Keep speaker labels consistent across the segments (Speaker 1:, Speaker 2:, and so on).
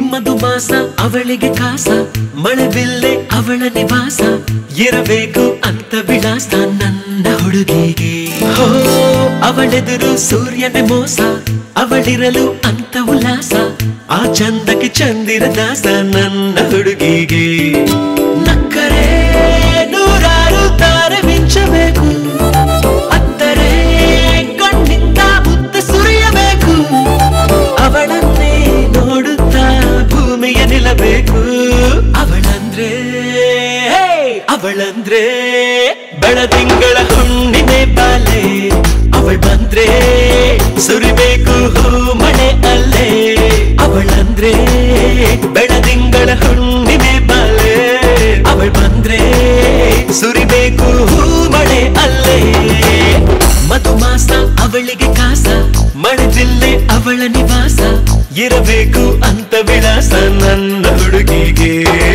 Speaker 1: ಮಧುಮಾಸ ಅವಳಿಗೆ ಕಾಸ ಮಳೆಬಿಲ್ಲೆ ಅವಳ ನಿವಾಸ ಇರಬೇಕು ಅಂತ ವಿಳಾಸ ನನ್ನ ಹುಡುಗಿಗೆ ಹೋ ಅವಳೆದುರು ಸೂರ್ಯನ ಮೋಸ ಅವಳಿರಲು ಅಂತ ಉಲ್ಲಾಸ ಆ ಚಂದಕ್ಕೆ ಚಂದಿರ ದಾಸ ನನ್ನ ಹುಡುಗಿಗೆ ನಕ್ಕರೆ ನೂರಾರು ತಾರೆ ಮಿಂಚಬೇಕು ಅತ್ತರೆ ಕಣ್ಣಿಂದ ಮುತ್ತ ಸುರಿಯಬೇಕು ಅವಳನ್ನೇ ನೋಡುತ್ತಾ ಭೂಮಿಯ ನಿಲ್ಲಬೇಕು ಅವಳಂದ್ರೆ ಹೇ, ಅವಳಂದ್ರೆ ಬೆಳದಿಂಗಳ ಹುಣ್ಣಿಮೆ ಬಾಲೆ ಅವள் ಬಂದ್ರೆ ಸುರಿಬೇಕು ಹೂ ಮಳೆ ಅಲ್ಲೇ ಅವಳಂದ್ರೆ ಬೆಳದಿಂಗಳ ಹುಣ್ಣಿಮೆ ಬಾಲೆ ಅವள் ಬಂದ್ರೆ ಸುರಿಬೇಕು ಹೂ ಮಳೆ ಅಲ್ಲೇ ಮಧುಮಾಸ ಅವಳಿಗೆ ಕಾಸ ಮಳೆದಿಲ್ಲೆ ಅವಳ ನಿವಾಸ ಇರಬೇಕು ಅಂತ ವಿಳಾಸ ನನ್ನ ಹುಡುಗಿಗೆ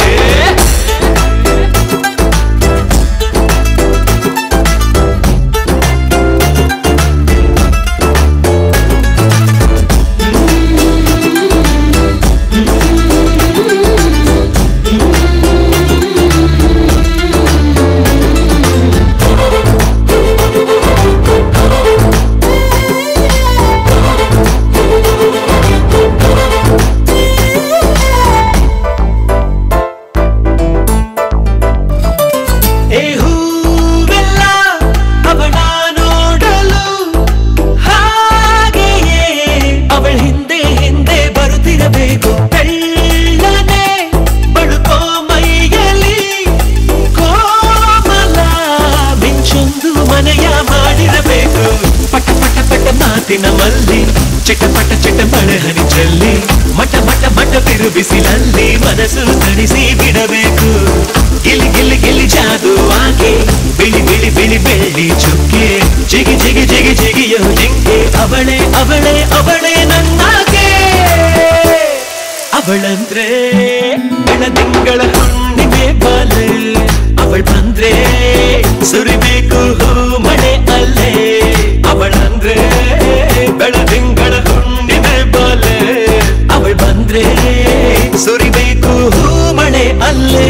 Speaker 1: ಏ ಹೂವೆಲ್ಲ ಅವಳ ನೋಡಲು ಹಾಗೆಯೇ ಅವಳ ಹಿಂದೆ ಹಿಂದೆ ಬರುತ್ತಿರಬೇಕು ತೆಳ್ಳನೆ ಬಳುಕೋ ಮೈಯಲ್ಲಿ ಕೋಮಲ ಮಿಂಚೊಂದು ಮನೆಯ ಮಾಡಿರಬೇಕು ಪಟ ಪಟ ಪಟ ಮಾತಿನ ಮಲ್ಲಿ ಚಿಟಪಟ ಚಿಟ ಮಳೆ ಹನಿ ಚೆಲ್ಲಿ ಮಟ ಮಟ ಮಟ ಬಿರುಬಿಸಿಲಲ್ಲಿ ಮನಸ್ಸು ತಣಿಸಿ ಬಿಡಬೇಕು ಗಿಲಿ ಗಿಲಿ ಗಿಲಿ ಜಾದು ಆಕೆ ಬಿಳಿ ಬಿಳಿ ಬಿಳಿ ಬೆಳ್ಳಿ ಚುಕ್ಕೆ ಜಿಗಿ ಜಿಗಿ ಜಿಗಿ ಜಿಗಿಯೋ ಜಿಂಕೆ ಅವಳೇ ಅವಳೇ ಅವಳೇ ನನ್ನಾಗೆ ಅವಳಂದ್ರೆ ಬೆಳದಿಂಗಳ ಹುಣ್ಣಿಮೆ ಬಾಲೆ ಅವள் ಬಂದ್ರೆ ಸುರಿಬೇಕು ಹೂ ಮಳೆ ಅಲ್ಲೇ ಅವಳಂದ್ರೆ ಬೆಳದಿಂಗಳ ಹುಣ್ಣಿಮೆ ಬಾಲೆ ಅವள் ಬಂದ್ರೆ ಸುರಿಬೇಕು ಹೂ ಮಳೆ ಅಲ್ಲೇ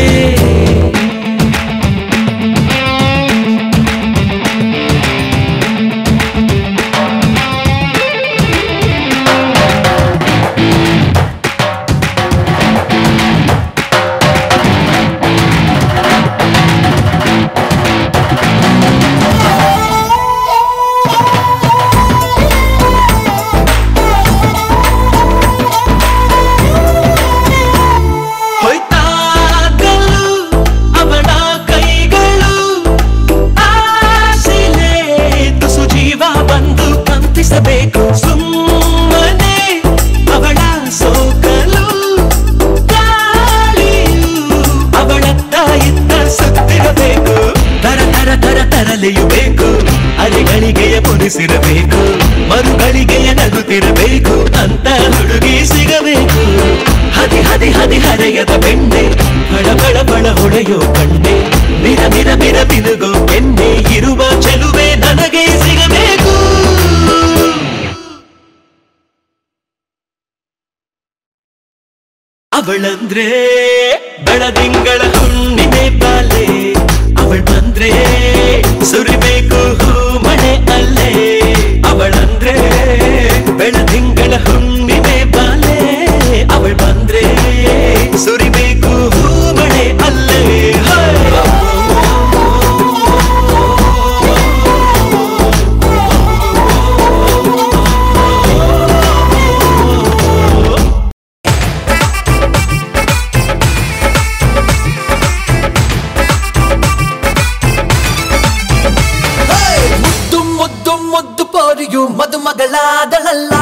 Speaker 1: ಹೊಯ್ತಾಗಲು ಅವಳ ಕೈಗಳು ಆಸೆಲೆ ತುಸು ಜೀವ ಬಂದು ಕಂಪಿಸಬೇಕು ಸುಮ್ಮನೆ ಅವಳ ಸೋಕಲು ಗಾಳಿಯು ಅವಳತ್ತ ಇತ್ತ ಸುತ್ತಿರಬೇಕು ತರ ತರ ತರ ತರಲೆಯುಬೇಕು ಅಲೆಗಳಿಗೆಯ ಮುನಿಸಿರಬೇಕು ಮರುಗಳಿಗೆಯ ನಗುತ್ತಿರಬೇಕು ಅಂತ ಹುಡುಗಿ ಸಿಗಬೇಕು ಹದಿ ಹದಿ ಹದಿ ಹರೆಯದ ಬೆಣ್ಣೆ ಬಳ ಬಳ ಬಳ ಹೊಳೆಯೋ ಕಣ್ಣೆ ಮಿರ ಮಿರ ಮಿರ ಬಿರುಗೋ ಎಣ್ಣೆ ಇರುವ ಚೆಲುವೆ ನನಗೆ ಸಿಗಬೇಕು ಅವಳಂದ್ರೆ ಬೆಳದಿಂಗಳ ಹುಣ್ಣಿಮೆ ಬಾಲೆ ಅವள் ಬಂದ್ರೆ ಸುರಿಬೇಕು ಹೂ ಮಳೆ ಅಲ್ಲೇ ಅವಳಂದ್ರೆ ಬೆಳದಿಂಗಳ ಹುಣ್ಣಿಮೆ ಬಾಲೆ ಅವள் ಬಂದ್ರೆ ಸುರಿಬೇಕು ಹೂ ಮಳೆ ಅಲ್ಲೇ ಹೇ!
Speaker 2: ಮುದ್ದು ಮುದ್ದು ಮುದ್ದು ಪೋರಿಯು ಮದುಮಗಳಾದಳಲ್ಲ